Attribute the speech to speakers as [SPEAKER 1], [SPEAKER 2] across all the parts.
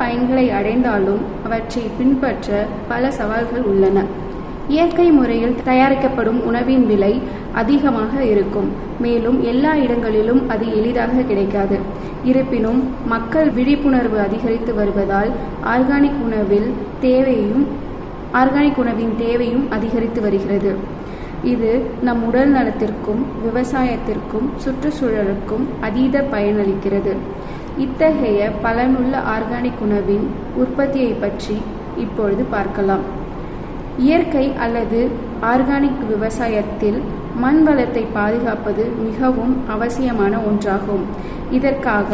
[SPEAKER 1] பயன்களை அடைந்தாலும் அவற்றை பின்பற்ற பல சவால்கள் உள்ளன இயற்கை முறையில் தயாரிக்கப்படும் உணவின் விலை அதிகமாக இருக்கும் மேலும் எல்லா இடங்களிலும் அது எளிதாக கிடைக்காது இருப்பினும் மக்கள் விழிப்புணர்வு அதிகரித்து வருவதால் ஆர்கானிக் உணவில் தேவையும் ஆர்கானிக் உணவின் தேவையும் அதிகரித்து வருகிறது இது நம் உடல் நலத்திற்கும் விவசாயத்திற்கும் சுற்றுச்சூழலுக்கும் அதீத பயனளிக்கிறது இத்தகைய பலனுள்ள ஆர்கானிக் உணவின் உற்பத்தியை பற்றி இப்பொழுது பார்க்கலாம் இயற்கை அல்லது ஆர்கானிக் விவசாயத்தில் மண் வளத்தை பாதுகாப்பது மிகவும் அவசியமான ஒன்றாகும் இதற்காக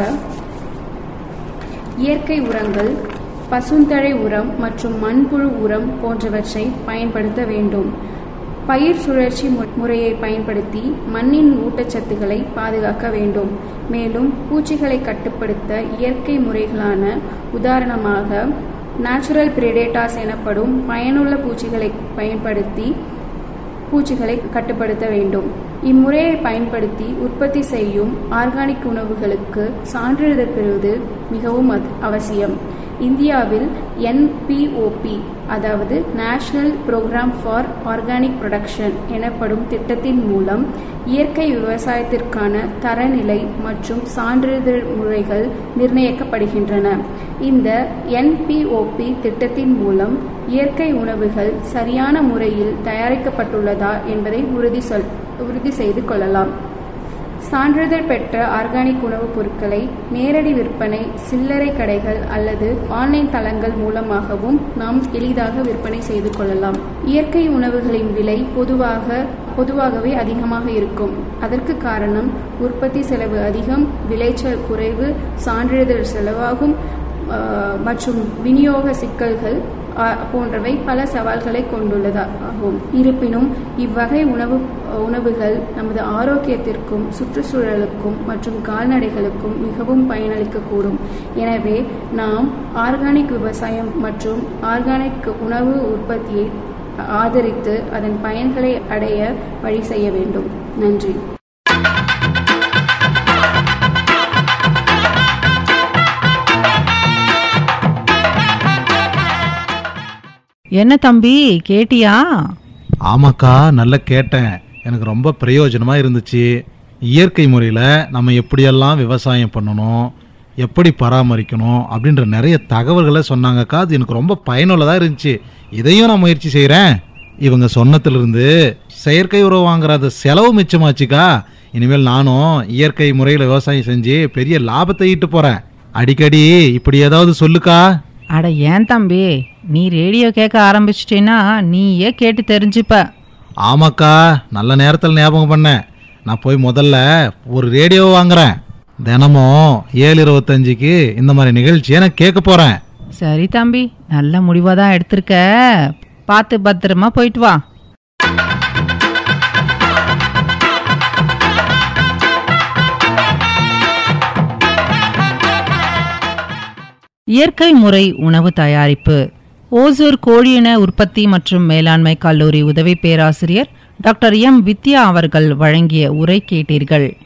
[SPEAKER 1] இயற்கை உரங்கள் பசுந்தழை உரம் மற்றும் மண்புழு உரம் போன்றவற்றை பயன்படுத்த வேண்டும் பயிர் சுழற்சி முறையை பயன்படுத்தி மண்ணின் ஊட்டச்சத்துக்களை பாதுகாக்க வேண்டும் மேலும் பூச்சிகளை கட்டுப்படுத்த இயற்கை முறைகளான உதாரணமாக நேச்சுரல் பிரிடேட்டாஸ் எனப்படும் பயனுள்ள பூச்சிகளை பயன்படுத்தி பூச்சிகளை கட்டுப்படுத்த வேண்டும் இம்முறையை பயன்படுத்தி உற்பத்தி செய்யும் ஆர்கானிக் உணவுகளுக்கு சான்றிதழ் பெறுவது மிகவும் அவசியம் இந்தியாவில் என்பிஓபி அதாவது national programme for organic production எனப்படும் திட்டத்தின் மூலம் இயற்கை விவசாயத்திற்கான தரநிலை மற்றும் சான்றிதழ் முறைகள் நிர்ணயிக்கப்படுகின்றன இந்த என்பிஓபி திட்டத்தின் மூலம் இயற்கை உணவுகள் சரியான முறையில் தயாரிக்கப்பட்டுள்ளதா என்பதை உறுதி சொல் உறுதி செய்து கொள்ளலாம் சான்றிதழ் பெற்ற ஆர்கானிக் உணவுப் பொருட்களை நேரடி விற்பனை சில்லறை கடைகள் அல்லது ஆன்லைன் தளங்கள் மூலமாகவும் நாம் எளிதாக விற்பனை செய்து கொள்ளலாம் இயற்கை உணவுகளின் விலை பொதுவாக பொதுவாகவே அதிகமாக இருக்கும் அதற்கு காரணம் உற்பத்தி செலவு அதிகம் விளைச்சல் குறைவு சான்றிதழ் செலவாகும் மற்றும் விநியோக சிக்கல்கள் போன்றவை பல சவால்களை கொண்டுள்ளதாகும் இருப்பினும் இவ்வகை உணவு உணவுகள் நமது ஆரோக்கியத்திற்கும் சுற்றுச்சூழலுக்கும் மற்றும் கால்நடைகளுக்கும் மிகவும் பயனளிக்கக்கூடும் எனவே நாம் ஆர்கானிக் விவசாயம் மற்றும் ஆர்கானிக் உணவு உற்பத்தியை ஆதரித்து அதன் பயன்களை அடைய வழி செய்ய வேண்டும் நன்றி
[SPEAKER 2] என்ன தம்பி கேட்டியா
[SPEAKER 3] ஆமாக்கா நல்லா கேட்டேன் எனக்கு ரொம்ப பிரயோஜனமா இருந்துச்சு இயற்கை முறையில் நம்ம எப்படியெல்லாம் விவசாயம் பண்ணணும் எப்படி பராமரிக்கணும் அப்படின்ற நிறைய தகவல்களை சொன்னாங்கக்கா அது எனக்கு ரொம்ப பயனுள்ளதாக இருந்துச்சு இதையும் நான் முயற்சி செய்கிறேன் இவங்க சொன்னத்திலிருந்து செயற்கை உரம் வாங்குற அந்த செலவு மிச்சமாச்சுக்கா இனிமேல் நானும் இயற்கை முறையில் விவசாயம் செஞ்சு பெரிய லாபத்தை ஈட்டு போகிறேன் அடிக்கடி இப்படி ஏதாவது சொல்லுக்கா
[SPEAKER 2] அட ஏன் தம்பி நீ ரேடியோ கேட்க ஆரம்பிச்சிட்டேன்னா நீயே கேட்டு தெரிஞ்சுப்ப
[SPEAKER 3] ஆமாக்கா நல்ல நேரத்தில் ஞாபகம் பண்ணேன் நான் போய் முதல்ல ஒரு ரேடியோ வாங்குறேன் தினமும் ஏழு இருபத்தஞ்சுக்கு இந்த மாதிரி நிகழ்ச்சியை நான் கேட்க போகிறேன்
[SPEAKER 2] சரி தம்பி நல்ல முடிவாக தான் எடுத்திருக்க பார்த்து பத்திரமா போயிட்டு வா இயற்கை முறை உணவு தயாரிப்பு ஓசூர் கோழியின உற்பத்தி மற்றும் மேலாண்மை கல்லூரி உதவி பேராசிரியர் டாக்டர் எம் வித்யா அவர்கள் வழங்கிய உரை கேட்டீர்கள்